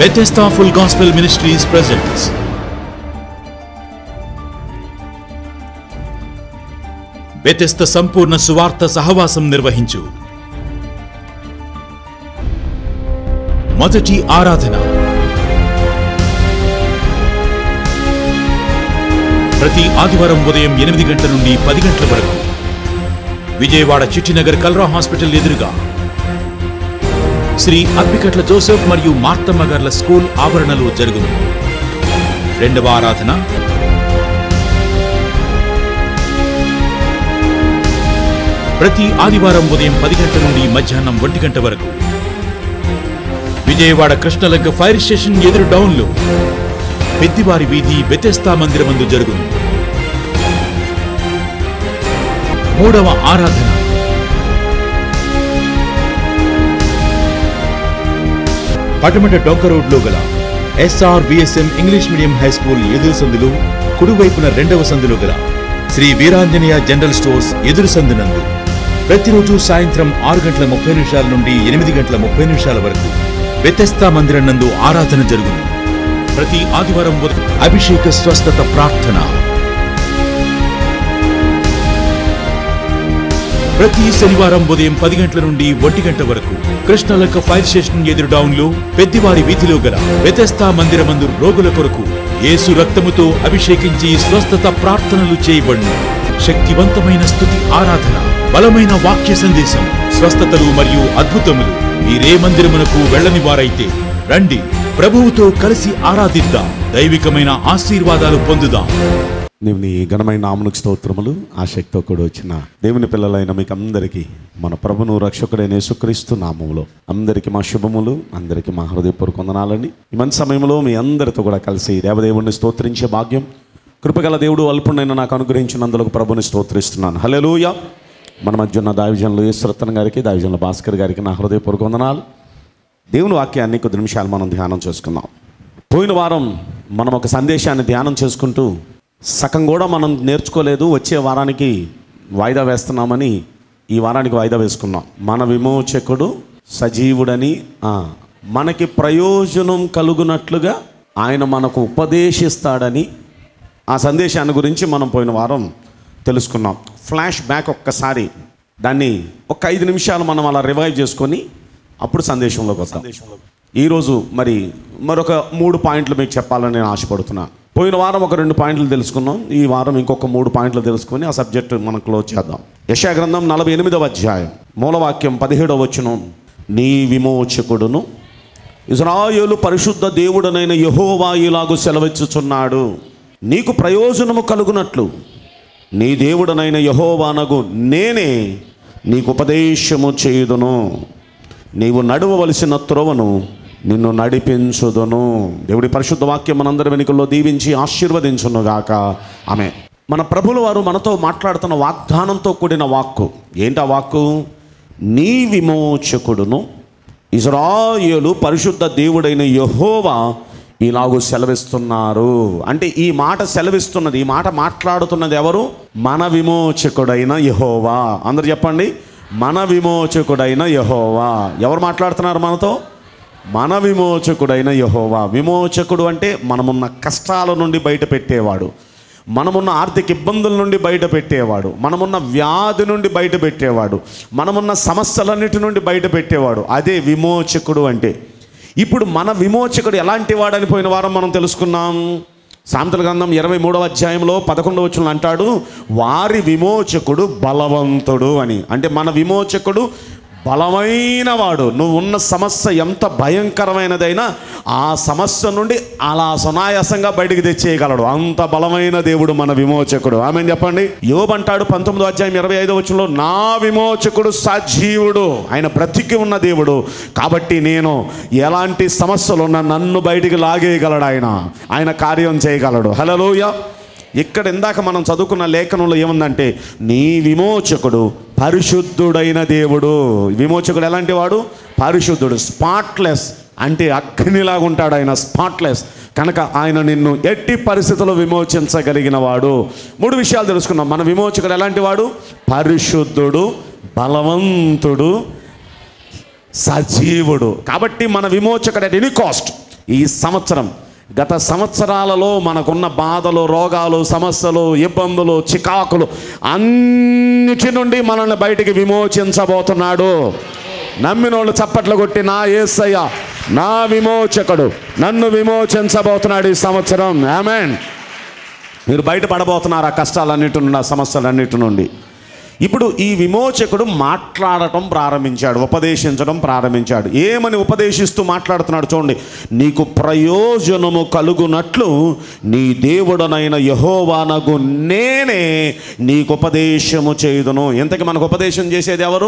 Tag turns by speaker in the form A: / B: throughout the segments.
A: Bethesda Full Gospel Ministries presents Bethesda సంపూర్ణ సువార్త సహవాసం నిర్వహించు మొదటి ఆరాధన ప్రతి ఆదివారం ఉదయం ఎనిమిది గంటల నుండి పది గంటల వరకు విజయవాడ చిట్టినగర్ కల్రా హాస్పిటల్ ఎదురుగా శ్రీ అప్పికట్ల జోసెఫ్ మరియు మార్తమ్మ గార్ల స్కూల్ ఆవరణలో జరుగును రెండవ ఆరాధన ప్రతి ఆదివారం ఉదయం పది గంటల నుండి మధ్యాహ్నం ఒంటి గంట వరకు విజయవాడ కృష్ణలంక ఫైర్ స్టేషన్ ఎదురు డౌన్లో పెద్దివారి వీధి బెతెస్తా మందిరమందు జరుగును మూడవ ఆరాధన పటమట డొంక రోడ్లో గల SR VSM English medium high school ఎదురు సందులు కుడివైపున రెండవ సందులో గల శ్రీ వీరాంజనేయ జనరల్ స్టోర్స్ ఎదురు సందునందు ప్రతిరోజు సాయంత్రం ఆరు గంటల ముప్పై నిమిషాల నుండి ఎనిమిది గంటల ముప్పై నిమిషాల వరకు వ్యతస్థా మందిరం నందు ఆరాధన జరుగును ప్రతి ఆదివారం ఉదయం అభిషేక స్వస్థత ప్రార్థన ప్రతి శనివారం ఉదయం పది గంటల నుండి ఒంటి గంట వరకు కృష్ణలంక ఫైర్ స్టేషన్ ఎదురు డౌన్ లో పెద్దివారి వీధిలో గల వ్యతస్థా మందిరమందు రోగుల కొరకు యేసు రక్తముతో అభిషేకించి స్వస్థత ప్రార్థనలు చేయబడును శక్తివంతమైన స్థుతి ఆరాధన బలమైన వాక్య సందేశం స్వస్థతలు మరియు అద్భుతములు మీరే మందిరమునకు వెళ్ళని వారైతే రండి ప్రభువుతో కలిసి ఆరాధిద్దాం దైవికమైన ఆశీర్వాదాలు పొందుదాం
B: దేవుని ఘనమైన నామనుకు స్తోత్రములు ఆ శక్తితో కూడా వచ్చిన దేవుని పిల్లలైన మీకు అందరికీ మన ప్రభును రక్షకుడైన యేసుక్రీస్తు నామములో అందరికీ మా శుభములు అందరికీ మా హృదయపూర్వక వందనాలని ఈ మంచి సమయంలో మీ అందరితో కూడా కలిసి దేవదేవుడిని స్తోత్రించే భాగ్యం కృపగల దేవుడు అల్పుడైన నాకు అనుగ్రహించినందులకు ప్రభుని స్తోత్రిస్తున్నాను హల్లెలూయా మన మధ్య ఉన్న దావిజనులు ఈశ్వరత్న గారికి దావిజనుల భాస్కర్ గారికి నా హృదయపూర్వక వందనాలు దేవుని వాక్యాన్ని కొద్ది నిమిషాలు మనం ధ్యానం చేసుకుందాం పోయిన వారం మనం ఒక సందేశాన్ని ధ్యానం చేసుకుంటూ సగం కూడా మనం నేర్చుకోలేదు వచ్చే వారానికి వాయిదా వేస్తున్నామని ఈ వారానికి వాయిదా వేసుకున్నాం మన విమోచకుడు సజీవుడని ఆ, మనకి ప్రయోజనం కలుగునట్లుగా ఆయన మనకు ఉపదేశిస్తాడని ఆ సందేశాన్ని గురించి మనం పోయిన వారం తెలుసుకున్నాం ఫ్లాష్ బ్యాక్ ఒక్కసారి దాన్ని ఒక ఐదు నిమిషాలు మనం అలా రివైవ్ చేసుకొని అప్పుడు సందేశంలోకి వస్తాం ఈరోజు మరి మరొక మూడు పాయింట్లు మీకు చెప్పాలని నేను ఆశపడుతున్నా పోయిన వారం ఒక రెండు పాయింట్లు తెలుసుకున్నాం ఈ వారం ఇంకొక మూడు పాయింట్లు తెలుసుకొని ఆ సబ్జెక్ట్ మనం క్లోజ్ చేద్దాం యశా గ్రంథం నలభై ఎనిమిదవ అధ్యాయం మూలవాక్యం పదిహేడవ వచనం నీ విమోచకుడును ఇజ్రాయేలు పరిశుద్ధ దేవుడనైన యహోవా ఇలాగు సెలవిచ్చుచున్నాడు నీకు ప్రయోజనము కలుగునట్లు నీ దేవుడనైన యహోవానగు నేనే నీకు ఉపదేశము చేయుదును నీవు నడవవలసిన త్రోవను నిన్ను నడిపించుదును దేవుడి పరిశుద్ధ వాక్యం మనందరి వెనుకల్లో దీవించి ఆశీర్వదించునుగాక ఆమె మన ప్రభుల వారు మనతో మాట్లాడుతున్న వాగ్దానంతో కూడిన వాక్కు ఏంటా వాక్కు నీ విమోచకుడును ఇజ్రాయేలు పరిశుద్ధ దేవుడైన యహోవా ఇలాగూ సెలవిస్తున్నారు అంటే ఈ మాట సెలవిస్తున్నది ఈ మాట మాట్లాడుతున్నది ఎవరు మన విమోచకుడైన యహోవా అందరు చెప్పండి మన విమోచకుడైన యహోవా ఎవరు మాట్లాడుతున్నారు మనతో మన విమోచకుడైన యహోవా విమోచకుడు అంటే మనమున్న కష్టాల నుండి బయట పెట్టేవాడు మనమున్న ఆర్థిక ఇబ్బందుల నుండి బయట పెట్టేవాడు మనమున్న వ్యాధి నుండి బయట పెట్టేవాడు మనమున్న సమస్యలన్నిటి నుండి బయట పెట్టేవాడు అదే విమోచకుడు అంటే ఇప్పుడు మన విమోచకుడు ఎలాంటి వాడని పోయిన వారం మనం తెలుసుకున్నాం సామెతల గ్రంథం ఇరవై మూడవ అధ్యాయంలో పదకొండవ వచనం అంటాడు వారి విమోచకుడు బలవంతుడు అని అంటే మన విమోచకుడు బలమైన వాడు నువ్వు ఉన్న సమస్య ఎంత భయంకరమైనదైనా ఆ సమస్య నుండి అలా సునాయాసంగా బయటికి తెచ్చేయగలడు అంత బలమైన దేవుడు మన విమోచకుడు ఆమె చెప్పండి యోబంటాడు పంతొమ్మిదో అధ్యాయం ఇరవై ఐదో వచ్చంలో నా విమోచకుడు సజీవుడు ఆయన బ్రతికి ఉన్న దేవుడు కాబట్టి నేను ఎలాంటి సమస్యలు ఉన్నా నన్ను బయటికి లాగేయగలడు ఆయన ఆయన కార్యం చేయగలడు హలోయ ఇక్కడ ఇందాక మనం చదువుకున్న లేఖనంలో ఏముందంటే నీ విమోచకుడు పరిశుద్ధుడైన దేవుడు విమోచకుడు ఎలాంటి వాడు పరిశుద్ధుడు స్పాట్లెస్ అంటే అగ్నిలాగా ఉంటాడు ఆయన స్పాట్లెస్ కనుక ఆయన నిన్ను ఎట్టి పరిస్థితుల్లో విమోచించగలిగిన వాడు మూడు విషయాలు తెలుసుకున్నాం మన విమోచకుడు ఎలాంటి వాడు పరిశుద్ధుడు బలవంతుడు సజీవుడు కాబట్టి మన విమోచకుడు అట్ ఎనీ కాస్ట్ ఈ సంవత్సరం గత సంవత్సరాలలో మనకున్న బాధలు రోగాలు సమస్యలు ఇబ్బందులు చికాకులు అన్నిటి నుండి మనల్ని బయటికి విమోచించబోతున్నాడు నమ్మినోళ్ళు చప్పట్లు కొట్టి నా ఏసయ్య నా విమోచకుడు నన్ను విమోచించబోతున్నాడు ఈ సంవత్సరం ఆమెన్ మీరు బయటపడబోతున్నారు ఆ కష్టాలన్నిటి నుండి ఆ సమస్యలన్నిటి నుండి ఇప్పుడు ఈ విమోచకుడు మాట్లాడటం ప్రారంభించాడు ఉపదేశించడం ప్రారంభించాడు ఏమని ఉపదేశిస్తూ మాట్లాడుతున్నాడు చూడండి నీకు ప్రయోజనము కలుగునట్లు నీ దేవుడనైన యహోవానగు నేనే నీకు ఉపదేశము చేయుదును ఇంతకి మనకు ఉపదేశం చేసేది ఎవరు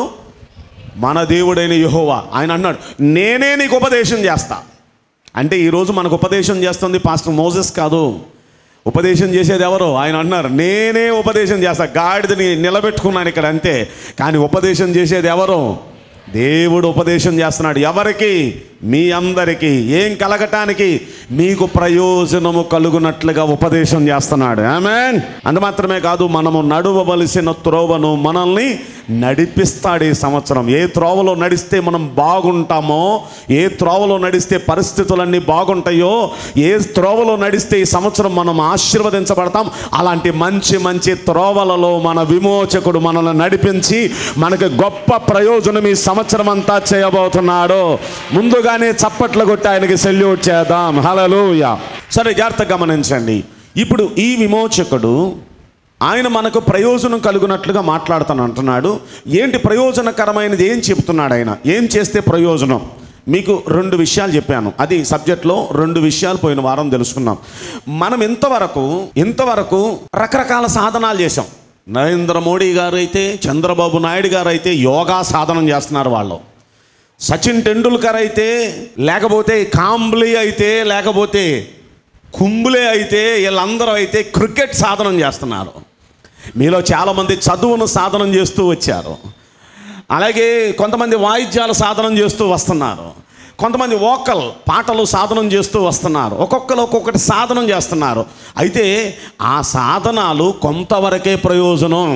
B: మన దేవుడైన యహోవా ఆయన అన్నాడు నేనే నీకు ఉపదేశం చేస్తా అంటే ఈరోజు మనకు ఉపదేశం చేస్తుంది పాస్టర్ మోజెస్ కాదు ఉపదేశం చేసేది ఎవరు ఆయన అన్నారు నేనే ఉపదేశం చేస్తా గాడిదని నిలబెట్టుకున్నాను ఇక్కడ అంతే కానీ ఉపదేశం చేసేది ఎవరు దేవుడు ఉపదేశం చేస్తున్నాడు ఎవరికి మీ అందరికీ ఏం కలగటానికి మీకు ప్రయోజనము కలుగునట్లుగా ఉపదేశం చేస్తున్నాడు ఆమెన్ అంత మాత్రమే కాదు మనము నడువవలసిన త్రోవను మనల్ని నడిపిస్తాడు ఈ సంవత్సరం ఏ త్రోవలో నడిస్తే మనం బాగుంటామో ఏ త్రోవలో నడిస్తే పరిస్థితులన్నీ బాగుంటాయో ఏ త్రోవలో నడిస్తే ఈ సంవత్సరం మనం ఆశీర్వదించబడతాం అలాంటి మంచి మంచి త్రోవలలో మన విమోచకుడు మనల్ని నడిపించి మనకి గొప్ప ప్రయోజనం ఈ సంవత్సరం అంతా చేయబోతున్నాడు ముందుగానే చప్పట్లు కొట్టి ఆయనకి సెల్యూట్ చేద్దాం హలలుయ సరే జాగ్రత్తగా గమనించండి ఇప్పుడు ఈ విమోచకుడు ఆయన మనకు ప్రయోజనం కలుగునట్లుగా మాట్లాడుతాను అంటున్నాడు ఏంటి ప్రయోజనకరమైనది ఏం చెప్తున్నాడు ఆయన ఏం చేస్తే ప్రయోజనం మీకు రెండు విషయాలు చెప్పాను అది సబ్జెక్ట్లో రెండు విషయాలు పోయిన వారం తెలుసుకున్నాం మనం ఇంతవరకు ఇంతవరకు రకరకాల సాధనాలు చేసాం నరేంద్ర మోడీ గారు అయితే చంద్రబాబు నాయుడు గారు అయితే యోగా సాధనం చేస్తున్నారు వాళ్ళు సచిన్ టెండూల్కర్ అయితే లేకపోతే కాంబ్లీ అయితే లేకపోతే కుంబ్లే అయితే వీళ్ళందరూ అయితే క్రికెట్ సాధనం చేస్తున్నారు మీలో చాలామంది చదువును సాధనం చేస్తూ వచ్చారు అలాగే కొంతమంది వాయిద్యాల సాధనం చేస్తూ వస్తున్నారు కొంతమంది వోకల్ పాటలు సాధనం చేస్తూ వస్తున్నారు ఒక్కొక్కరు ఒక్కొక్కటి సాధనం చేస్తున్నారు అయితే ఆ సాధనాలు కొంతవరకే ప్రయోజనం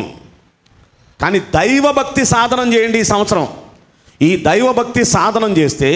B: కానీ దైవభక్తి సాధనం చేయండి ఈ సంవత్సరం ఈ దైవభక్తి సాధనం చేస్తే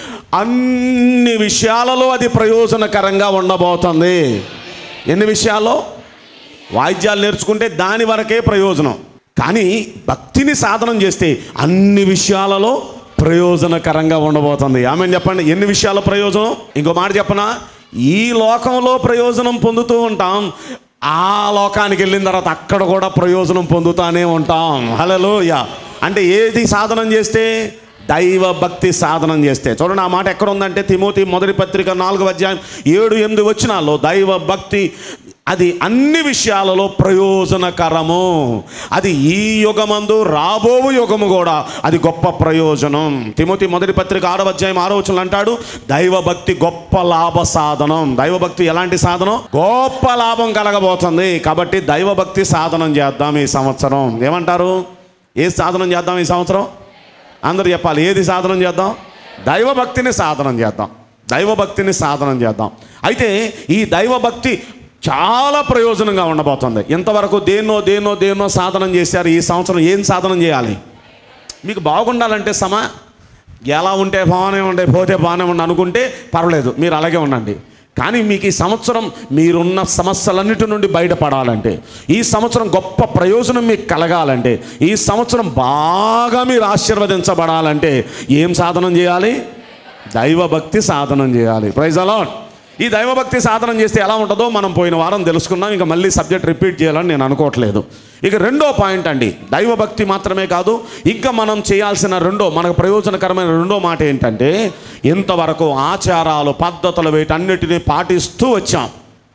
B: అన్ని విషయాలలో అది ప్రయోజనకరంగా ఉండబోతుంది ఎన్ని విషయాల్లో వాయిద్యాలు నేర్చుకుంటే దాని వరకే ప్రయోజనం కానీ భక్తిని సాధనం చేస్తే అన్ని విషయాలలో ప్రయోజనకరంగా ఉండబోతుంది ఆమె చెప్పండి ఎన్ని విషయాల ప్రయోజనం ఇంకో మాట చెప్పనా ఈ లోకంలో ప్రయోజనం పొందుతూ ఉంటాం ఆ లోకానికి వెళ్ళిన తర్వాత అక్కడ కూడా ప్రయోజనం పొందుతానే ఉంటాం హలో అంటే ఏది సాధనం చేస్తే దైవ భక్తి సాధనం చేస్తే చూడండి ఆ మాట ఎక్కడ ఉందంటే తిమోతి మొదటి పత్రిక నాలుగు అధ్యాయం ఏడు ఎనిమిది వచ్చినాల్లో దైవ భక్తి అది అన్ని విషయాలలో ప్రయోజనకరము అది ఈ యుగమందు రాబోవు యుగము కూడా అది గొప్ప ప్రయోజనం తిమోతి మొదటి పత్రిక ఆరో అధ్యాయం ఆరో వచనం అంటాడు దైవభక్తి గొప్ప లాభ సాధనం దైవభక్తి ఎలాంటి సాధనం గొప్ప లాభం కలగబోతుంది కాబట్టి దైవభక్తి సాధనం చేద్దాం ఈ సంవత్సరం ఏమంటారు ఏ సాధనం చేద్దాం ఈ సంవత్సరం అందరు చెప్పాలి ఏది సాధనం చేద్దాం దైవభక్తిని సాధనం చేద్దాం దైవభక్తిని సాధనం చేద్దాం అయితే ఈ దైవభక్తి చాలా ప్రయోజనంగా ఉండబోతుంది ఇంతవరకు దేన్నో దేన్నో దేన్నో సాధనం చేశారు ఈ సంవత్సరం ఏం సాధనం చేయాలి మీకు బాగుండాలంటే సమా ఎలా ఉంటే బాగానే ఉండే పోతే బాగానే ఉండి అనుకుంటే పర్వాలేదు మీరు అలాగే ఉండండి కానీ మీకు ఈ సంవత్సరం మీరున్న సమస్యలన్నిటి నుండి బయటపడాలంటే ఈ సంవత్సరం గొప్ప ప్రయోజనం మీకు కలగాలంటే ఈ సంవత్సరం బాగా మీరు ఆశీర్వదించబడాలంటే ఏం సాధనం చేయాలి దైవభక్తి సాధనం చేయాలి ప్రైజ్ అలాట్ ఈ దైవభక్తి సాధనం చేస్తే ఎలా ఉంటుందో మనం పోయిన వారం తెలుసుకున్నాం ఇంకా మళ్ళీ సబ్జెక్ట్ రిపీట్ చేయాలని నేను అనుకోవట్లేదు ఇక రెండో పాయింట్ అండి దైవభక్తి మాత్రమే కాదు ఇంకా మనం చేయాల్సిన రెండో మనకు ప్రయోజనకరమైన రెండో మాట ఏంటంటే ఇంతవరకు ఆచారాలు పద్ధతులు వీటన్నిటిని పాటిస్తూ వచ్చాం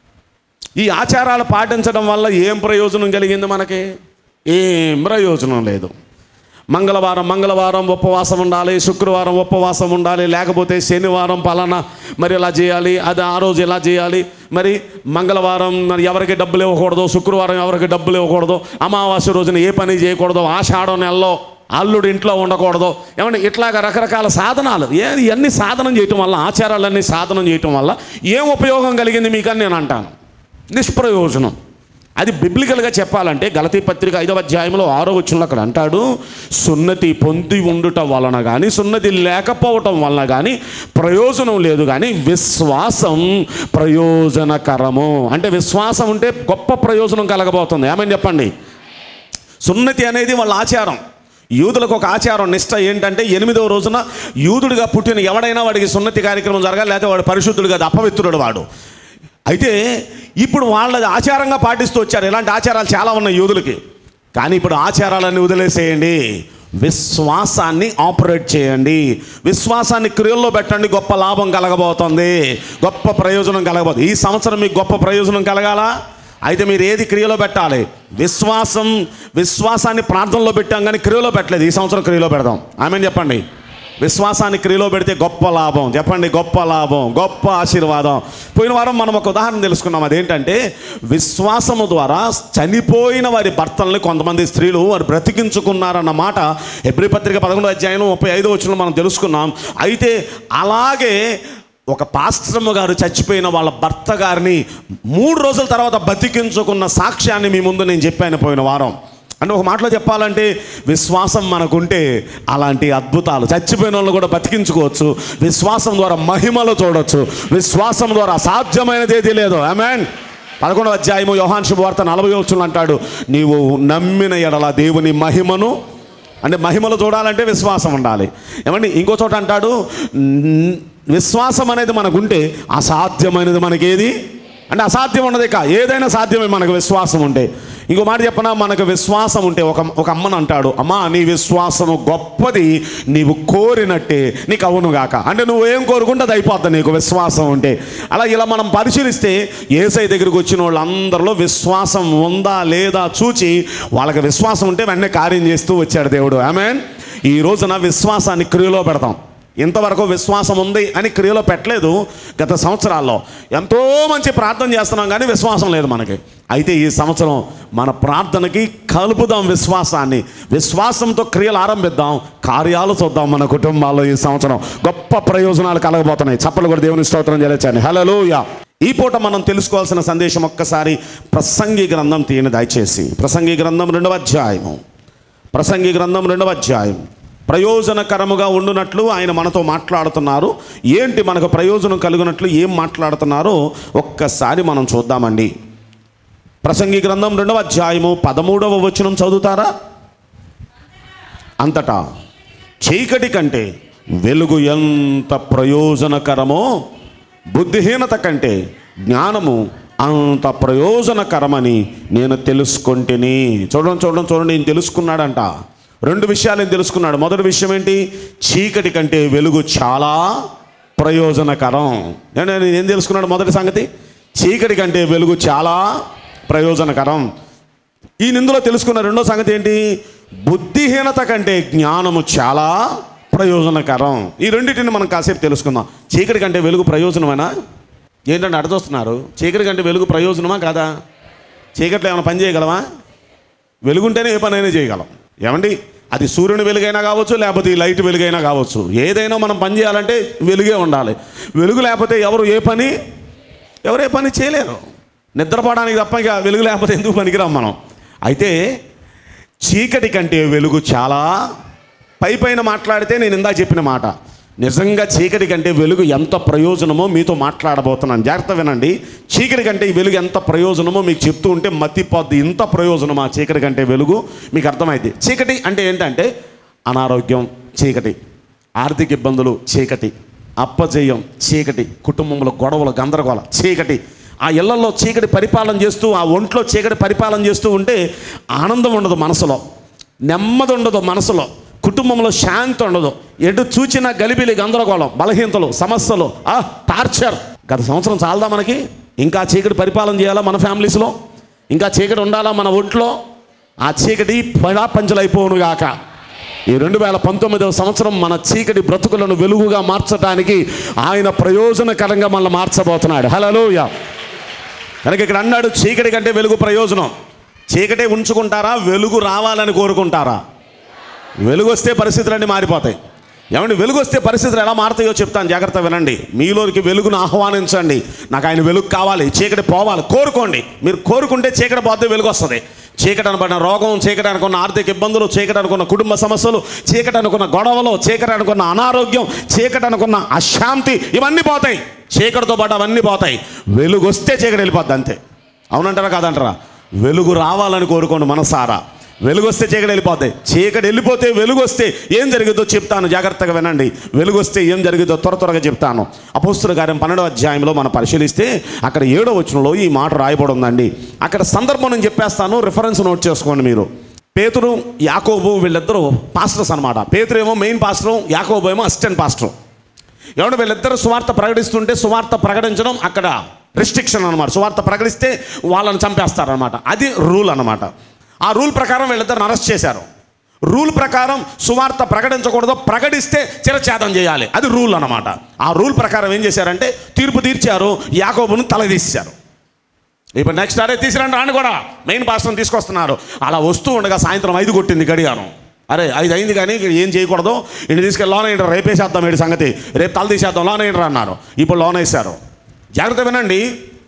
B: ఈ ఆచారాలు పాటించడం వల్ల ఏం ప్రయోజనం కలిగింది మనకి ఏం ప్రయోజనం లేదు మంగళవారం మంగళవారం ఉపవాసం ఉండాలి శుక్రవారం ఉపవాసం ఉండాలి లేకపోతే శనివారం పలానా మరి ఇలా చేయాలి అది ఆ రోజు ఇలా చేయాలి మరి మంగళవారం మరి ఎవరికి డబ్బులు ఇవ్వకూడదు శుక్రవారం ఎవరికి డబ్బులు ఇవ్వకూడదు అమావాస్య రోజున ఏ పని చేయకూడదు ఆషాఢం నెలలో అల్లుడు ఇంట్లో ఉండకూడదు ఏమంటే ఇట్లాగా రకరకాల సాధనాలు ఏ ఇవన్నీ సాధనం చేయటం వల్ల ఆచారాలన్నీ సాధనం చేయటం వల్ల ఏం ఉపయోగం కలిగింది మీకు అని నేను అంటాను నిష్ప్రయోజనం అది బిబ్లికల్గా చెప్పాలంటే గలతీ పత్రిక ఐదవ అధ్యాయంలో ఆరో వచ్చిన అక్కడ అంటాడు సున్నతి పొంది ఉండుట వలన కానీ సున్నతి లేకపోవటం వలన కానీ ప్రయోజనం లేదు కానీ విశ్వాసం ప్రయోజనకరము అంటే విశ్వాసం ఉంటే గొప్ప ప్రయోజనం కలగబోతుంది ఏమని చెప్పండి సున్నతి అనేది వాళ్ళ ఆచారం యూదులకు ఒక ఆచారం నిష్ట ఏంటంటే ఎనిమిదవ రోజున యూదుడిగా పుట్టిన ఎవడైనా వాడికి సున్నతి కార్యక్రమం జరగాలి లేకపోతే వాడు పరిశుద్ధుడు కాదు అపవిత్రుడు వాడు అయితే ఇప్పుడు వాళ్ళ ఆచారంగా పాటిస్తూ వచ్చారు ఇలాంటి ఆచారాలు చాలా ఉన్నాయి యూదులకి కానీ ఇప్పుడు ఆచారాలన్నీ వదిలేసేయండి విశ్వాసాన్ని ఆపరేట్ చేయండి విశ్వాసాన్ని క్రియల్లో పెట్టండి గొప్ప లాభం కలగబోతుంది గొప్ప ప్రయోజనం కలగబోతుంది ఈ సంవత్సరం మీకు గొప్ప ప్రయోజనం కలగాలా అయితే మీరు ఏది క్రియలో పెట్టాలి విశ్వాసం విశ్వాసాన్ని ప్రార్థనలో పెట్టాం కానీ క్రియలో పెట్టలేదు ఈ సంవత్సరం క్రియలో పెడదాం ఆమె చెప్పండి విశ్వాసాన్ని క్రియలో పెడితే గొప్ప లాభం చెప్పండి గొప్ప లాభం గొప్ప ఆశీర్వాదం పోయిన వారం మనం ఒక ఉదాహరణ తెలుసుకున్నాం అదేంటంటే విశ్వాసము ద్వారా చనిపోయిన వారి భర్తల్ని కొంతమంది స్త్రీలు వారు బ్రతికించుకున్నారన్న మాట ఎబ్రి పత్రిక పదకొండు అధ్యాయం ముప్పై ఐదు వచ్చిన మనం తెలుసుకున్నాం అయితే అలాగే ఒక పాస్ట్రమ్మ గారు చచ్చిపోయిన వాళ్ళ భర్త గారిని మూడు రోజుల తర్వాత బతికించుకున్న సాక్ష్యాన్ని మీ ముందు నేను చెప్పాను పోయిన వారం అంటే ఒక మాటలో చెప్పాలంటే విశ్వాసం మనకుంటే అలాంటి అద్భుతాలు చచ్చిపోయిన వాళ్ళు కూడా బతికించుకోవచ్చు విశ్వాసం ద్వారా మహిమలు చూడొచ్చు విశ్వాసం ద్వారా అసాధ్యమైనది ఏది లేదు ఆమెన్ పదకొండవ అధ్యాయము యోహాన్ శుభవార్త నలభై వచ్చులు అంటాడు నీవు నమ్మిన ఎడల దేవుని మహిమను అంటే మహిమలు చూడాలంటే విశ్వాసం ఉండాలి ఏమండి ఇంకో చోట అంటాడు "న్- విశ్వాసం అనేది మనకుంటే అసాధ్యమైనది మనకేది అంటే అసాధ్యం ఉన్నది కా ఏదైనా సాధ్యమే మనకు విశ్వాసం ఉంటే ఇంకో మాట చెప్పనా మనకు విశ్వాసం ఉంటే ఒక ఒక అమ్మను అంటాడు అమ్మా నీ విశ్వాసము గొప్పది నీవు కోరినట్టే నీకు అవును గాక అంటే నువ్వు ఏం కోరుకుంటే అది అయిపోద్ది నీకు విశ్వాసం ఉంటే అలా ఇలా మనం పరిశీలిస్తే ఏసై దగ్గరికి వచ్చిన వాళ్ళందరిలో విశ్వాసం ఉందా లేదా చూచి వాళ్ళకి విశ్వాసం ఉంటే వెంటనే కార్యం చేస్తూ వచ్చాడు దేవుడు ఆమెన్ ఈ రోజున విశ్వాసాన్ని క్రియలో పెడతాం ఇంతవరకు విశ్వాసం ఉంది అని క్రియలో పెట్టలేదు గత సంవత్సరాల్లో ఎంతో మంచి ప్రార్థన చేస్తున్నాం కానీ విశ్వాసం లేదు మనకి అయితే ఈ సంవత్సరం మన ప్రార్థనకి కలుపుదాం విశ్వాసాన్ని విశ్వాసంతో క్రియలు ఆరంభిద్దాం కార్యాలు చూద్దాం మన కుటుంబాల్లో ఈ సంవత్సరం గొప్ప ప్రయోజనాలు కలగబోతున్నాయి చప్పలు కూడా దేవుని స్తోత్రం చేయలేచండి హలో ఈ పూట మనం తెలుసుకోవాల్సిన సందేశం ఒక్కసారి ప్రసంగి గ్రంథం తీయని దయచేసి ప్రసంగి గ్రంథం రెండవ అధ్యాయము ప్రసంగి గ్రంథం రెండవ అధ్యాయం ప్రయోజనకరముగా ఉండునట్లు ఆయన మనతో మాట్లాడుతున్నారు ఏంటి మనకు ప్రయోజనం కలుగునట్లు ఏం మాట్లాడుతున్నారో ఒక్కసారి మనం చూద్దామండి ప్రసంగి గ్రంథం రెండవ అధ్యాయము పదమూడవ వచనం చదువుతారా అంతటా చీకటి కంటే వెలుగు ఎంత ప్రయోజనకరమో బుద్ధిహీనత కంటే జ్ఞానము అంత ప్రయోజనకరమని నేను తెలుసుకుంటేని చూడండి చూడండి చూడండి ఈయన తెలుసుకున్నాడంట రెండు విషయాలు ఈయన తెలుసుకున్నాడు మొదటి విషయం ఏంటి చీకటి కంటే వెలుగు చాలా ప్రయోజనకరం ఏంటి ఆయన ఏం తెలుసుకున్నాడు మొదటి సంగతి చీకటి కంటే వెలుగు చాలా ప్రయోజనకరం ఈ ఇందులో తెలుసుకున్న రెండో సంగతి ఏంటి బుద్ధిహీనత కంటే జ్ఞానము చాలా ప్రయోజనకరం ఈ రెండింటిని మనం కాసేపు తెలుసుకుందాం చీకటి కంటే వెలుగు ప్రయోజనమేనా ఏంటంటే అర్థొస్తున్నారు చీకటి కంటే వెలుగు ప్రయోజనమా కాదా చీకట్లో ఏమైనా పని చేయగలమా వెలుగుంటేనే ఏ పనైనా చేయగలం ఏమండి అది సూర్యుని వెలుగైనా కావచ్చు లేకపోతే ఈ లైట్ వెలుగైనా కావచ్చు ఏదైనా మనం పని చేయాలంటే వెలుగే ఉండాలి వెలుగు లేకపోతే ఎవరు ఏ పని ఎవరు ఏ పని చేయలేరు నిద్రపోవడానికి తప్ప ఇక వెలుగు లేకపోతే ఎందుకు పనికిరాం మనం అయితే చీకటి కంటే వెలుగు చాలా పై పైన మాట్లాడితే నేను ఇందా చెప్పిన మాట నిజంగా చీకటి కంటే వెలుగు ఎంత ప్రయోజనమో మీతో మాట్లాడబోతున్నాను జాగ్రత్త వినండి చీకటి కంటే ఈ వెలుగు ఎంత ప్రయోజనమో మీకు చెప్తూ ఉంటే మత్తిపోద్ది ఇంత ప్రయోజనమా చీకటి కంటే వెలుగు మీకు అర్థమైంది చీకటి అంటే ఏంటంటే అనారోగ్యం చీకటి ఆర్థిక ఇబ్బందులు చీకటి అప్పజేయం చీకటి కుటుంబంలో గొడవలు గందరగోళం చీకటి ఆ ఇళ్లలో చీకటి పరిపాలన చేస్తూ ఆ ఒంట్లో చీకటి పరిపాలన చేస్తూ ఉంటే ఆనందం ఉండదు మనసులో నెమ్మది ఉండదు మనసులో కుటుంబంలో శాంతి ఉండదు ఎటు చూచిన గలిబిలి గందరగోళం బలహీనతలు సమస్యలు ఆ టార్చర్ గత సంవత్సరం చాలదా మనకి ఇంకా చీకటి పరిపాలన చేయాలా మన ఫ్యామిలీస్లో ఇంకా చీకటి ఉండాలా మన ఒంట్లో ఆ చీకటి పడా పంచలైపోనుగాక ఈ రెండు వేల పంతొమ్మిదవ సంవత్సరం మన చీకటి బ్రతుకులను వెలుగుగా మార్చడానికి ఆయన ప్రయోజనకరంగా మనల్ని మార్చబోతున్నాడు హలోయ కనుక ఇక్కడ అన్నాడు చీకటి కంటే వెలుగు ప్రయోజనం చీకటే ఉంచుకుంటారా వెలుగు రావాలని కోరుకుంటారా వెలుగు వస్తే పరిస్థితులన్నీ మారిపోతాయి ఏమండి వెలుగు వస్తే పరిస్థితులు ఎలా మారుతాయో చెప్తాను జాగ్రత్త వినండి మీలోనికి వెలుగును ఆహ్వానించండి నాకు ఆయన వెలుగు కావాలి చీకటి పోవాలి కోరుకోండి మీరు కోరుకుంటే చీకటి పోతే వెలుగు వస్తుంది చీకటి అనుకున్న రోగం చీకటి అనుకున్న ఆర్థిక ఇబ్బందులు చీకటి అనుకున్న కుటుంబ సమస్యలు చీకటి అనుకున్న గొడవలు చీకటి అనుకున్న అనారోగ్యం చీకటి అనుకున్న అశాంతి ఇవన్నీ పోతాయి చీకటితో పాటు అవన్నీ పోతాయి వెలుగు వస్తే చీకటి వెళ్ళిపోద్ది అంతే అవునంటారా కాదంటారా వెలుగు రావాలని కోరుకోండి మనసారా వెలుగు వస్తే చీకటి వెళ్ళిపోతాయి చీకటి వెళ్ళిపోతే వెలుగు వస్తే ఏం జరుగుతుందో చెప్తాను జాగ్రత్తగా వినండి వెలుగు వస్తే ఏం జరుగుతుందో త్వర త్వరగా చెప్తాను అపోస్తుల కార్యం పన్నెండవ అధ్యాయంలో మనం పరిశీలిస్తే అక్కడ ఏడో వచనంలో ఈ మాట రాయబడి ఉందండి అక్కడ సందర్భం నేను చెప్పేస్తాను రిఫరెన్స్ నోట్ చేసుకోండి మీరు పేతురు యాకోబు వీళ్ళిద్దరూ పాస్టర్స్ అనమాట పేతురు ఏమో మెయిన్ పాస్టర్ యాకోబు ఏమో అసిస్టెంట్ పాస్టర్ ఎవడు వీళ్ళిద్దరు సువార్త ప్రకటిస్తుంటే సువార్త ప్రకటించడం అక్కడ రిస్ట్రిక్షన్ అనమాట సువార్త ప్రకటిస్తే వాళ్ళని చంపేస్తారనమాట అది రూల్ అనమాట ఆ రూల్ ప్రకారం వీళ్ళిద్దరిని అరెస్ట్ చేశారు రూల్ ప్రకారం సువార్త ప్రకటించకూడదు ప్రకటిస్తే చిరఛేదం చేయాలి అది రూల్ అనమాట ఆ రూల్ ప్రకారం ఏం చేశారంటే తీర్పు తీర్చారు యాకోబును తలదీశారు ఇప్పుడు నెక్స్ట్ అరే తీసుకురండి రాండి కూడా మెయిన్ పాస్టర్ని తీసుకొస్తున్నారు అలా వస్తూ ఉండగా సాయంత్రం ఐదు కొట్టింది గడియారం అరే ఐదు అయింది కానీ ఇక ఏం చేయకూడదు ఇంటి తీసుకెళ్ళి లోన ఏంటారు రేపేసేద్దాం వీడి సంగతి రేపు తల తీసేద్దాం లోన ఏంటారు అన్నారు ఇప్పుడు లోన వేశారు జాగ్రత్త వినండి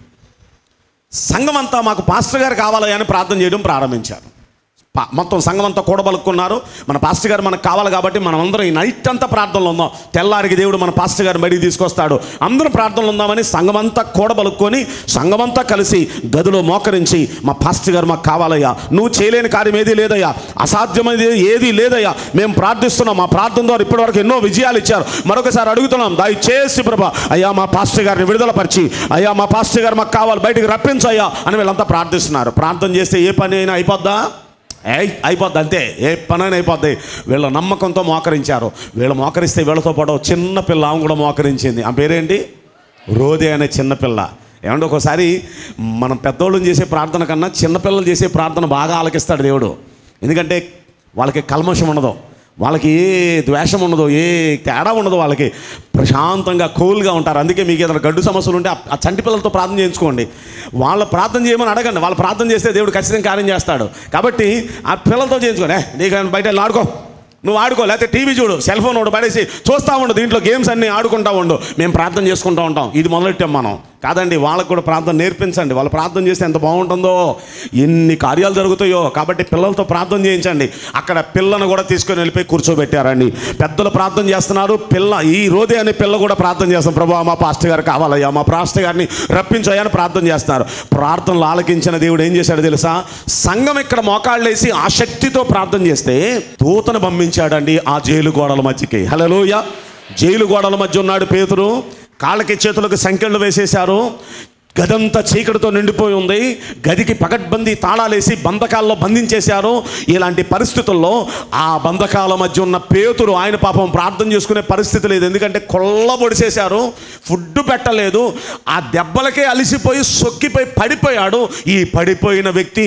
B: సంఘం అంతా మాకు పాస్టర్ గారు కావాలి అని ప్రార్థన చేయడం ప్రారంభించారు పా- మొత్తం సంఘం అంతా కూడబలుక్కున్నారు మన పాస్టర్ గారు మనకు కావాలి కాబట్టి మనం అందరం ఈ నైట్ అంతా ప్రార్థనలో ఉందాం తెల్లారికి దేవుడు మన పాస్టర్ గారు బయటికి తీసుకొస్తాడు అందరం ప్రార్థనలు ఉందామని సంఘం అంతా కూడబలుక్కొని సంఘం అంతా కలిసి గదిలో మోకరించి మా పాస్టర్ గారు మాకు కావాలయ్యా నువ్వు చేయలేని కార్యం ఏది లేదయ్యా అసాధ్యమైనది ఏది లేదయ్యా మేము ప్రార్థిస్తున్నాం మా ప్రార్థన ద్వారా ఇప్పటివరకు ఎన్నో విజయాలు ఇచ్చారు మరొకసారి అడుగుతున్నాం దయచేసి ప్రభా అయ్యా మా పాస్టర్ గారిని విడుదలపరిచి అయ్యా మా పాస్టర్ గారు మాకు కావాలి బయటికి రప్పించయ్యా అని వీళ్ళంతా ప్రార్థిస్తున్నారు ప్రార్థన చేస్తే ఏ పని అయినా అయిపోద్దా ఏయ్ అయిపోద్ది అంతే ఏ పనైనా అయిపోద్ది వీళ్ళ నమ్మకంతో మోకరించారు వీళ్ళు మోకరిస్తే వీళ్ళతో పాటు ఒక చిన్న పిల్ల ఆమె కూడా మోకరించింది ఆ పేరేంటి రోదే అనే చిన్నపిల్ల ఏమంటే ఒకసారి మనం పెద్దోళ్ళని చేసే ప్రార్థన కన్నా చిన్నపిల్లలు చేసే ప్రార్థన బాగా ఆలకిస్తాడు దేవుడు ఎందుకంటే వాళ్ళకి కల్మషం ఉండదు వాళ్ళకి ఏ ద్వేషం ఉండదు ఏ తేడా ఉండదు వాళ్ళకి ప్రశాంతంగా కూల్గా ఉంటారు అందుకే మీకు ఏదైనా గడ్డు సమస్యలు ఉంటే ఆ- ఆ చంటి పిల్లలతో ప్రార్థన చేయించుకోండి వాళ్ళ ప్రార్థన చేయమని అడగండి వాళ్ళు ప్రార్థన చేస్తే దేవుడు ఖచ్చితంగా కార్యం చేస్తాడు కాబట్టి ఆ పిల్లలతో చేయించుకోండి "ఏ, నీకు బయట వెళ్ళి ఆడుకో నువ్వు ఆడుకో లేకపోతే టీవీ చూడు సెల్ ఫోన్ ఒకటి పడేసి చూస్తూ ఉండు దీంట్లో గేమ్స్ అన్నీ ఆడుకుంటా ఉండు మేము ప్రార్థన చేసుకుంటూ ఉంటాం ఇది మొదలెట్టాం మనం కాదండి వాళ్ళకు కూడా ప్రార్థన నేర్పించండి వాళ్ళు ప్రార్థన చేస్తే ఎంత బాగుంటుందో ఎన్ని కార్యాలు జరుగుతాయో కాబట్టి పిల్లలతో ప్రార్థన చేయించండి అక్కడ పిల్లను కూడా తీసుకొని వెళ్ళిపోయి కూర్చోబెట్టారండి పెద్దలు ప్రార్థన చేస్తున్నారు పిల్ల ఈ రోజే అనే పిల్ల కూడా ప్రార్థన చేస్తాం ప్రభు మా పాస్టర్ గారు కావాలయ్యా మా పాస్టర్ గారిని రప్పించయ్యా అని ప్రార్థన చేస్తున్నారు ప్రార్థనలు ఆలకించిన దేవుడు ఏం చేశాడు తెలుసా సంఘం ఇక్కడ మోకాళ్ళేసి ఆ శక్తితో ప్రార్థన చేస్తే దూతను పంపించాడండి ఆ జైలు గోడల మధ్యకి హలోయ జైలు గోడల మధ్య ఉన్నాడు పేతురు కాళ్ళకి చేతులకు సంఖ్యలు వేసేశారు గదంతా చీకటితో నిండిపోయి ఉంది గదికి పకడ్బందీ తాళాలేసి బంధకాల్లో బంధించేశారు ఇలాంటి పరిస్థితుల్లో ఆ బంధకాల మధ్య ఉన్న పేతురు ఆయన పాపం ప్రార్థన చేసుకునే పరిస్థితి లేదు ఎందుకంటే కొల్లబొడిసేశారు ఫుడ్ పెట్టలేదు ఆ దెబ్బలకే అలిసిపోయి సొక్కిపోయి పడిపోయాడు ఈ పడిపోయిన వ్యక్తి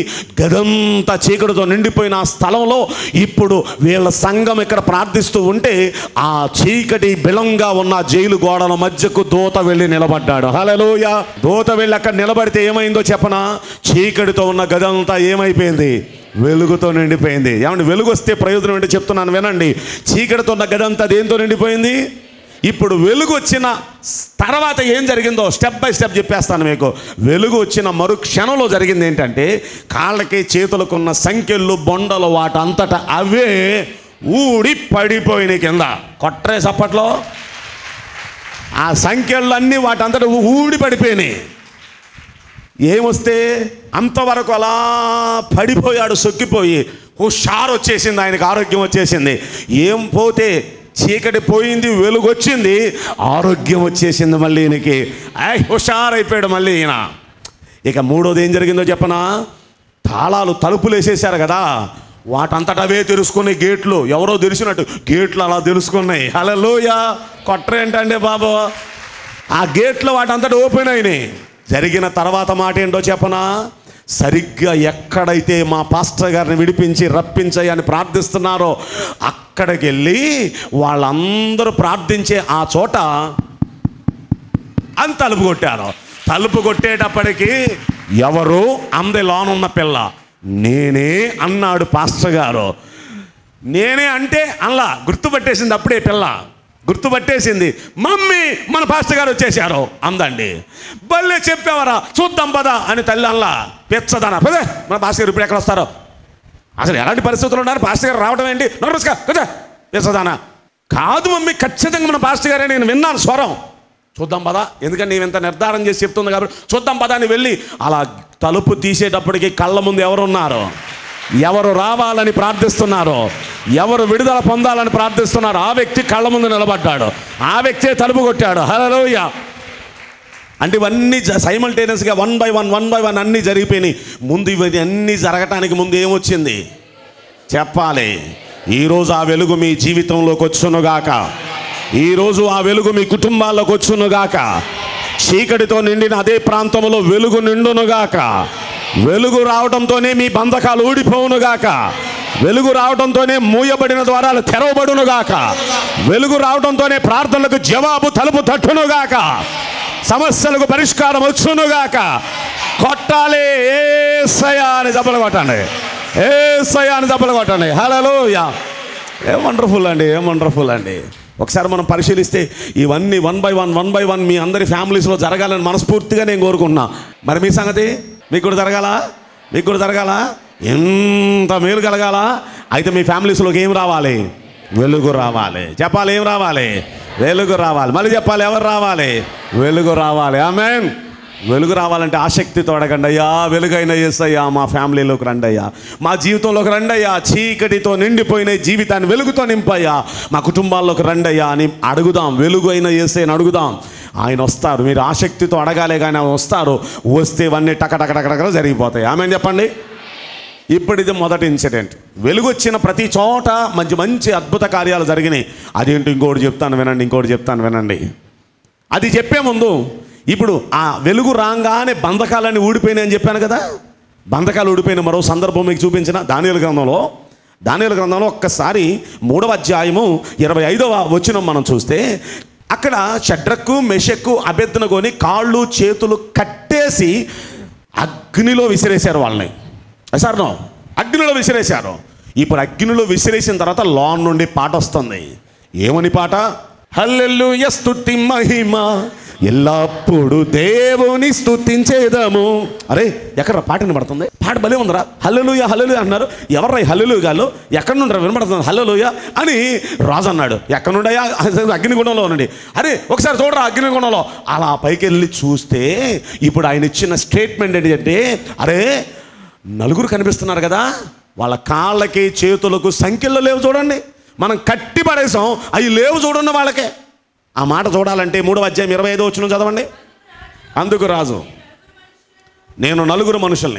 B: గదంతా చీకటితో నిండిపోయిన ఆ స్థలంలో ఇప్పుడు వీళ్ళ సంఘం ఇక్కడ ప్రార్థిస్తూ ఉంటే ఆ చీకటి బిలంగా ఉన్న జైలు గోడల మధ్యకు దూత వెళ్ళి నిలబడ్డాడు హలోయ దూత వెళ్ళి అక్కడ నిలబడితే ఏమైందో చెప్పనా చీకటితో ఉన్న గదంతా ఏమైపోయింది వెలుగుతో నిండిపోయింది ఏమంటే వెలుగు వస్తే ప్రయోజనం ఏంటో చెప్తున్నాను వినండి చీకటితో ఉన్న గదంతా దేంతో నిండిపోయింది ఇప్పుడు వెలుగు వచ్చిన తర్వాత ఏం జరిగిందో స్టెప్ బై స్టెప్ చెప్పేస్తాను మీకు వెలుగు వచ్చిన మరు క్షణంలో జరిగింది ఏంటంటే కాళ్ళకి చేతులకున్న సంఖ్యలు బొండలు వాటంతట అవే ఊడి పడిపోయినాయి కింద కొట్రే సప్పట్లో ఆ సంఖ్యలన్నీ వాటంతట ఊడి పడిపోయినాయి ఏమొస్తే అంతవరకు అలా పడిపోయాడు సొక్కిపోయి హుషారు వచ్చేసింది ఆయనకు ఆరోగ్యం వచ్చేసింది ఏం పోతే చీకటి పోయింది వెలుగు వచ్చింది ఆరోగ్యం వచ్చేసింది మళ్ళీ ఈయనకి ఐ హుషారైపోయాడు మళ్ళీ ఈయన ఇక మూడోది ఏం జరిగిందో చెప్పనా తాళాలు తలుపులు వేసేసారు కదా వాటంతట అవే తెరుచుకున్నాయి గేట్లు ఎవరో తెరిచినట్టు గేట్లు అలా తెలుసుకున్నాయి అలా లోయ కొట్టరేంటండి బాబు ఆ గేట్లు వాటంతట ఓపెన్ అయినాయి జరిగిన తర్వాత మాట ఏంటో చెప్పనా సరిగ్గా ఎక్కడైతే మా పాస్టర్ గారిని విడిపించి రప్పించాయి అని ప్రార్థిస్తున్నారో అక్కడికి వెళ్ళి వాళ్ళందరూ ప్రార్థించే ఆ చోట అని తలుపు కొట్టారు తలుపు కొట్టేటప్పటికి ఎవరు అంది లోనున్న పిల్ల నేనే అన్నాడు పాస్టర్ గారు నేనే అంటే అల్లా గుర్తుపట్టేసింది అప్పుడే పిల్ల గుర్తుపట్టేసింది మమ్మీ మన పాస్టర్ గారు వచ్చేసారు అందండి బల్లే చెప్పేవారా చూద్దాం పదా అని తల్లి అల్లా పెచ్చదన పదే మన పాస్టర్ గారు ఇప్పుడు ఎక్కడ వస్తారో అసలు ఎలాంటి పరిస్థితులు ఉన్నారు పాస్టర్ గారు రావడం ఏంటి నమస్కారం కదా పెచ్చదానా కాదు మమ్మీ ఖచ్చితంగా మన పాస్టర్ గారే నేను విన్నాను స్వరం చూద్దాం పదా ఎందుకంటే నేను ఇంత నిర్ధారణ చేసి చెప్తుంది కాబట్టి చూద్దాం పదా అని వెళ్ళి అలా తలుపు తీసేటప్పటికి కళ్ళ ముందు ఎవరున్నారు ఎవరు రావాలని ప్రార్థిస్తున్నారో ఎవరు విడుదల పొందాలని ప్రార్థిస్తున్నారో ఆ వ్యక్తి కళ్ళ ముందు నిలబడ్డాడు ఆ వ్యక్తే తలుపు కొట్టాడు హలోయ అంటే ఇవన్నీ సైమల్టేనియస్గా one by one one by one అన్నీ జరిగిపోయినాయి ముందు ఇవన్నీ అన్నీ జరగటానికి ముందు ఏమొచ్చింది చెప్పాలి ఈరోజు ఆ వెలుగు మీ జీవితంలోకి వచ్చునుగాక ఈరోజు ఆ వెలుగు మీ కుటుంబాల్లోకి వచ్చునుగాక చీకటితో నిండిన అదే ప్రాంతంలో వెలుగు నిండునుగాక వెలుగు రావడంతోనే మీ బంధకాలు ఊడిపోవునుగాక వెలుగు రావడంతోనే మూయబడిన ద్వారాలు తెరవబడునుగాక వెలుగు రావడంతోనే ప్రార్థనలకు జవాబు తలుపు తట్టునుగాక సమస్యలకు పరిష్కారం వచ్చునుగాక కొట్టాలి ఏసయా అని దెబ్బలు కొట్టండి ఏసయా అని దెబ్బలు కొట్టండి హలో యా ఏ వండర్ఫుల్ అండి ఏ వండర్ఫుల్ అండి ఒకసారి మనం పరిశీలిస్తే ఇవన్నీ one by one one by one మీ అందరి ఫ్యామిలీస్లో జరగాలని మనస్ఫూర్తిగా నేను కోరుకుంటున్నా మరి మీ సంగతి మీకు కూడా జరగాల మీకు కూడా జరగాల ఎంత మేలు కలగాల అయితే మీ ఫ్యామిలీస్లోకి ఏం రావాలి వెలుగు రావాలి చెప్పాలి ఏం రావాలి వెలుగు రావాలి మళ్ళీ చెప్పాలి ఎవరు రావాలి వెలుగు రావాలి ఆమెన్ వెలుగు రావాలంటే ఆసక్తితో అడగండి అయ్యా వెలుగైన అయ్యా మా ఫ్యామిలీలోకి రండి అయ్యా మా జీవితంలోకి రండి అయ్యా చీకటితో నిండిపోయిన ఈ జీవితాన్ని వెలుగుతో నింపయ్యా మా కుటుంబాల్లోకి రండి అయ్యా అని అడుగుదాం వెలుగు అయిన అని అడుగుదాం ఆయన వస్తారు మీరు ఆసక్తితో అడగాలే కానీ ఆయన వస్తారు వస్తే ఇవన్నీ టక టక టక టక జరిగిపోతాయి ఆమె చెప్పండి ఇప్పుడు ఇది మొదటి ఇన్సిడెంట్ వెలుగు వచ్చిన ప్రతి చోట మంచి మంచి అద్భుత కార్యాలు జరిగినాయి అదేంటి ఇంకోటి చెప్తాను వినండి ఇంకోటి చెప్తాను వినండి అది చెప్పే ముందు ఇప్పుడు ఆ వెలుగు రాగానే బంధకాలన్నీ ఊడిపోయినాయి అని చెప్పాను కదా బంధకాలు ఊడిపోయిన మరో సందర్భం మీకు చూపించిన దానియల గ్రంథంలో దానియల గ్రంథంలో ఒక్కసారి మూడవ అధ్యాయము ఇరవై ఐదవ వచ్చిన మనం చూస్తే అక్కడ షడ్రకు మెషక్కు అభ్యర్థనకొని కాళ్ళు చేతులు కట్టేసి అగ్నిలో విసిరేశారు వాళ్ళని సార్ నో అగ్నిలో విసిరేశారు ఇప్పుడు అగ్నిలో విసిరేసిన తర్వాత లాన్ నుండి పాట వస్తుంది ఏమని పాట హల్లెలూయ స్తుతి మహిమ ఎల్లప్పుడు దేవుని స్తుతించేదము అరే ఎక్కడ పాట వినబడుతుంది పాట భలే ఉందరా హల్లెలూయ హల్లెలూయ అన్నారు ఎవర్రా ఈ హల్లెలూయ గారు ఎక్కడ నుండి వినబడుతుంది హల్లెలూయ అని రాజు అన్నాడు ఎక్కడ నుండయా అగ్నిగుణంలో ఉండండి అరే ఒకసారి చూడరా అగ్నిగుణంలో అలా పైకి వెళ్ళి చూస్తే ఇప్పుడు ఆయన ఇచ్చిన స్టేట్మెంట్ ఏంటంటే అరే నలుగురు కనిపిస్తున్నారు కదా వాళ్ళ కాళ్ళకి చేతులకు సంఖ్యలు లేవు చూడండి మనం కట్టి పడేసాం అవి లేవు చూడండి వాళ్ళకే ఆ మాట చూడాలంటే మూడవ అధ్యాయం ఇరవై ఐదో వచ్చిన చదవండి అందుకు రాజు నేను నలుగురు మనుషుల్ని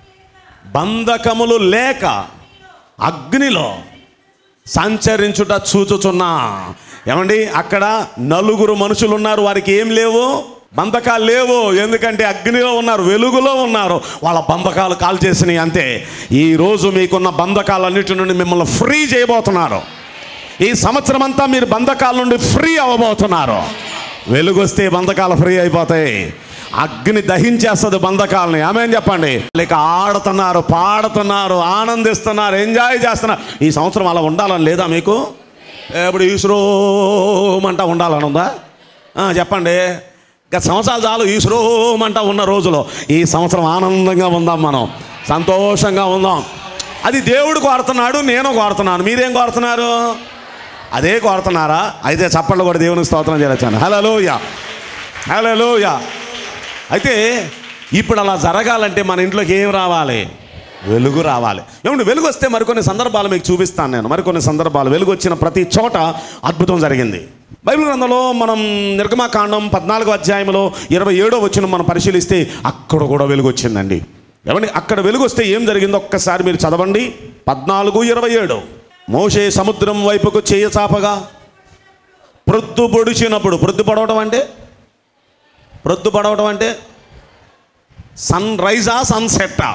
B: బంధకములు లేక అగ్నిలో సంచరించుట చూచుచున్నా ఏమండి అక్కడ నలుగురు మనుషులు ఉన్నారు వారికి ఏం లేవు బంధకాలు లేవు ఎందుకంటే అగ్నిలో ఉన్నారు వెలుగులో ఉన్నారు వాళ్ళ బంధకాలు కాల్ చేసినాయి అంతే ఈ రోజు మీకున్న బంధకాలన్నిటి నుండి మిమ్మల్ని ఫ్రీ చేయబోతున్నారు ఈ సంవత్సరం అంతా మీరు బంధకాల నుండి ఫ్రీ అవ్వబోతున్నారు వెలుగు వస్తే బంధకాలు ఫ్రీ అయిపోతాయి అగ్ని దహించేస్తుంది బంధకాలని ఆమె చెప్పండి లేక ఆడుతున్నారు పాడుతున్నారు ఆనందిస్తున్నారు ఎంజాయ్ చేస్తున్నారు ఈ సంవత్సరం అలా ఉండాలని లేదా మీకు ఇప్పుడు ఈశ్రోమంటా ఉండాలని ఉందా ఆ, చెప్పండి గత సంవత్సరాలు చాలు ఈశ్రోమంటా ఉన్న రోజులో ఈ సంవత్సరం ఆనందంగా ఉందాం మనం సంతోషంగా ఉందాం అది దేవుడు కోరుతున్నాడు నేను కోరుతున్నాను మీరేం కోరుతున్నారు అదే కోరుతున్నారా అయితే చప్పట్లు కూడా దేవునికి స్తోత్రం చేయొచ్చాను హలోయ హలోయ అయితే ఇప్పుడు అలా జరగాలంటే మన ఇంట్లోకి ఏం రావాలి వెలుగు రావాలి ఏమంటే వెలుగు వస్తే మరికొన్ని సందర్భాలు మీకు చూపిస్తాను నేను మరికొన్ని సందర్భాలు వెలుగు వచ్చిన ప్రతి చోట అద్భుతం జరిగింది బైబిల్ గ్రంథంలో మనం నిర్గమాకాండం పద్నాలుగో అధ్యాయంలో ఇరవై ఏడో వచ్చిన మనం పరిశీలిస్తే అక్కడ కూడా వెలుగు వచ్చిందండి ఏమండి అక్కడ వెలుగు వస్తే ఏం జరిగిందో ఒక్కసారి మీరు చదవండి పద్నాలుగు ఇరవై ఏడు మోషే సముద్రం వైపుకు చేయ చాపగా ప్రొద్దు పొడిచినప్పుడు ప్రొద్దు పడవడం అంటే ప్రొద్దు పడవడం అంటే సన్ రైజా సన్ సెట్టా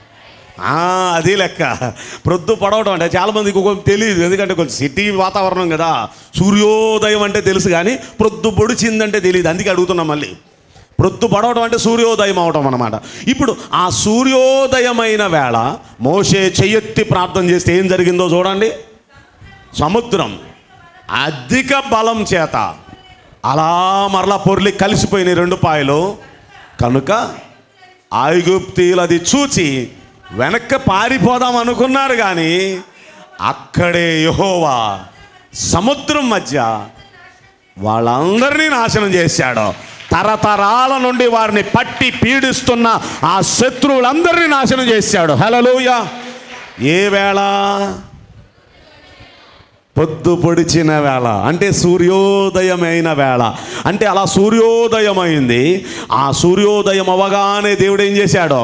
B: అది లెక్క ప్రొద్దు పడవడం అంటే చాలామందికి కొంచెం తెలియదు ఎందుకంటే కొంచెం సిటీ వాతావరణం కదా సూర్యోదయం అంటే తెలుసు కానీ ప్రొద్దు పొడిచిందంటే తెలియదు అందుకే అడుగుతున్నాం మళ్ళీ ప్రొద్దు పడవడం అంటే సూర్యోదయం అవడం అనమాట ఇప్పుడు ఆ సూర్యోదయమైన వేళ మోషే చెయ్యెత్తి ప్రార్థన చేస్తే ఏం జరిగిందో చూడండి సముద్రం అధిక బలం చేత అలా మరలా పొర్లి కలిసిపోయిన రెండు పాయలు కనుక ఐగుప్తీయులు అది చూచి వెనక్కి పారిపోదాం అనుకున్నారు కానీ అక్కడే యెహోవా సముద్రం మధ్య వాళ్ళందరినీ నాశనం చేశాడు తరతరాల నుండి వారిని పట్టి పీడిస్తున్న ఆ శత్రువులందరినీ నాశనం చేశాడు హలలోయ ఏ వేళ పొద్దు పొడిచిన వేళ అంటే సూర్యోదయమైన వేళ అంటే అలా సూర్యోదయమైంది ఆ సూర్యోదయం అవగానే దేవుడు ఏం చేశాడో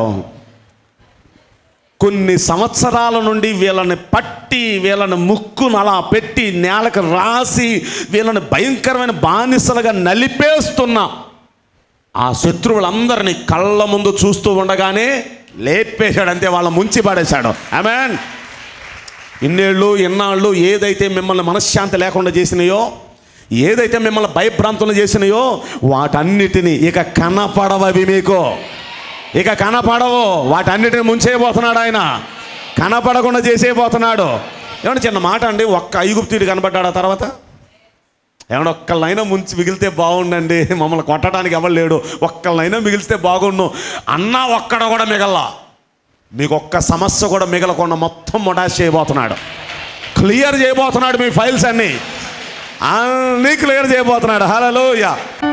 B: కొన్ని సంవత్సరాల నుండి వీళ్ళని పట్టి వీళ్ళని ముక్కును అలా పెట్టి నేలకు రాసి వీళ్ళని భయంకరమైన బానిసలుగా నలిపేస్తున్న ఆ శత్రువులందరినీ కళ్ళ ముందు చూస్తూ ఉండగానే లేపేశాడు అంతే వాళ్ళ ముంచి పడేశాడు ఆమెన్ ఇన్నేళ్ళు ఇన్నాళ్ళు ఏదైతే మిమ్మల్ని మనశ్శాంతి లేకుండా చేసినాయో ఏదైతే మిమ్మల్ని భయభ్రాంతులు చేసినాయో వాటన్నిటినీ ఇక కనపడవవి మీకు ఇక కనపడవు వాటన్నిటిని ముంచేయబోతున్నాడు ఆయన కనపడకుండా చేసేయబోతున్నాడు ఏమన్నా చిన్న మాట అండి ఒక్క ఐగుప్తుడు కనపడ్డాడు ఆ తర్వాత ఏమన్నా ఒక్కళ్ళైనా ముంచి మిగిలితే బాగుండండి మమ్మల్ని కొట్టడానికి ఎవరు లేడు ఒక్కళ్ళైనా మిగిలితే బాగుండు అన్నా ఒక్కడ కూడా మిగల్లా మీకు ఒక్క సమస్య కూడా మిగలకుండా మొత్తం మొడాష్ చేయబోతున్నాడు క్లియర్ చేయబోతున్నాడు మీ ఫైల్స్ అన్నీ అన్నీ క్లియర్ చేయబోతున్నాడు హలో యా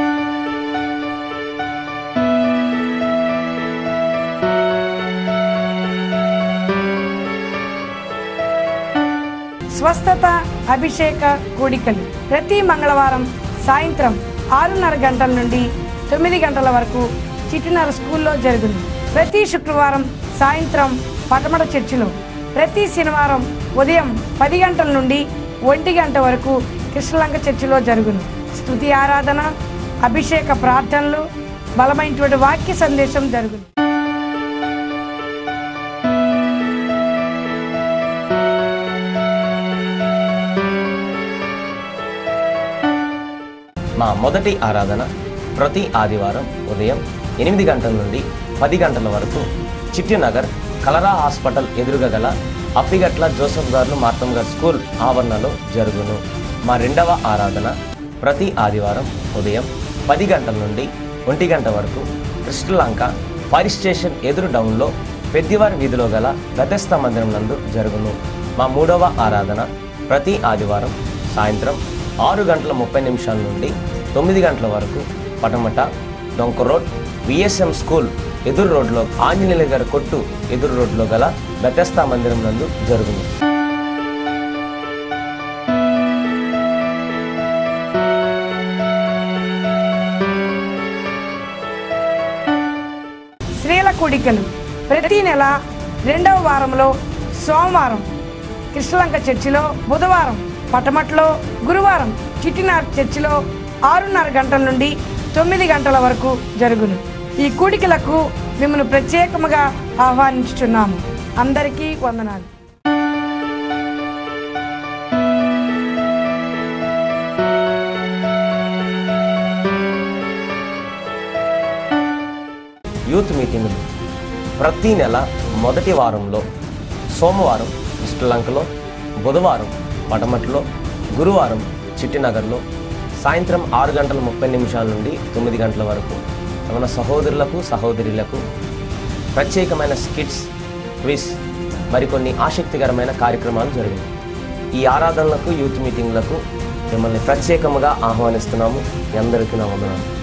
C: స్వస్థత అభిషేక కూడికలు ప్రతి మంగళవారం సాయంత్రం ఆరున్నర గంటల నుండి తొమ్మిది గంటల వరకు చిటినర స్కూల్లో జరుగును ప్రతి శుక్రవారం సాయంత్రం పటమట చర్చిలో ప్రతి శనివారం ఉదయం పది గంటల నుండి ఒంటి గంట వరకు కృష్ణలంక చర్చిలో జరుగును స్తుతి ఆరాధన అభిషేక ప్రార్థనలు బలమైనటువంటి వాక్య సందేశం జరుగును
D: మా మొదటి ఆరాధన ప్రతి ఆదివారం ఉదయం ఎనిమిది గంటల నుండి పది గంటల వరకు చిట్టినగర్ కలరా హాస్పిటల్ ఎదురుగా గల అప్పిగట్ల జోసఫ్ గారు మార్తమ్ గారు స్కూల్ ఆవరణలో జరుగును మా రెండవ ఆరాధన ప్రతి ఆదివారం ఉదయం పది గంటల నుండి ఒంటి గంట వరకు కృష్ణలంక ఫైర్ స్టేషన్ ఎదురు డౌన్లో పెద్దివారి వీధిలో గల గతస్థ మందిరం నందు జరుగును మా మూడవ ఆరాధన ప్రతి ఆదివారం సాయంత్రం ఆరు గంటల ముప్పై నిమిషాల నుండి తొమ్మిది గంటల వరకు పటమట డొంక రోడ్ విఎస్ఎం స్కూల్ ఎదురు రోడ్లో ఆంజనేయుల గారి కొట్టు ఎదురు రోడ్లో గల బెతస్తా మందిరం నందు జరుగును
C: స్త్రీల కూడికలు ప్రతి నెల రెండవ వారంలో సోమవారం కృష్ణలంక చర్చిలో బుధవారం పటమట్లో గురువారం చిట్టినార్ చర్చిలో ఆరున్నర గంటల నుండి తొమ్మిది గంటల వరకు జరుగును ఈ కూడికలకు మిమ్మల్ని ప్రత్యేకముగా ఆహ్వానించుచున్నాము అందరికీ వందనాలు
D: యూత్ మీటింగులు ప్రతి నెల మొదటి వారంలో సోమవారం శ్రీలంకలో బుధవారం పటమట్లో గురువారం చిట్టినగర్లో సాయంత్రం ఆరు గంటల ముప్పై నిమిషాల నుండి తొమ్మిది గంటల వరకు మన సహోదరులకు సహోదరులకు ప్రత్యేకమైన స్కిట్స్ క్విజ్ మరికొన్ని ఆసక్తికరమైన కార్యక్రమాలు జరిగాయి ఈ ఆరాధనలకు యూత్ మీటింగ్లకు మిమ్మల్ని ప్రత్యేకముగా ఆహ్వానిస్తున్నాము మీ అందరికీ నా వందనాలు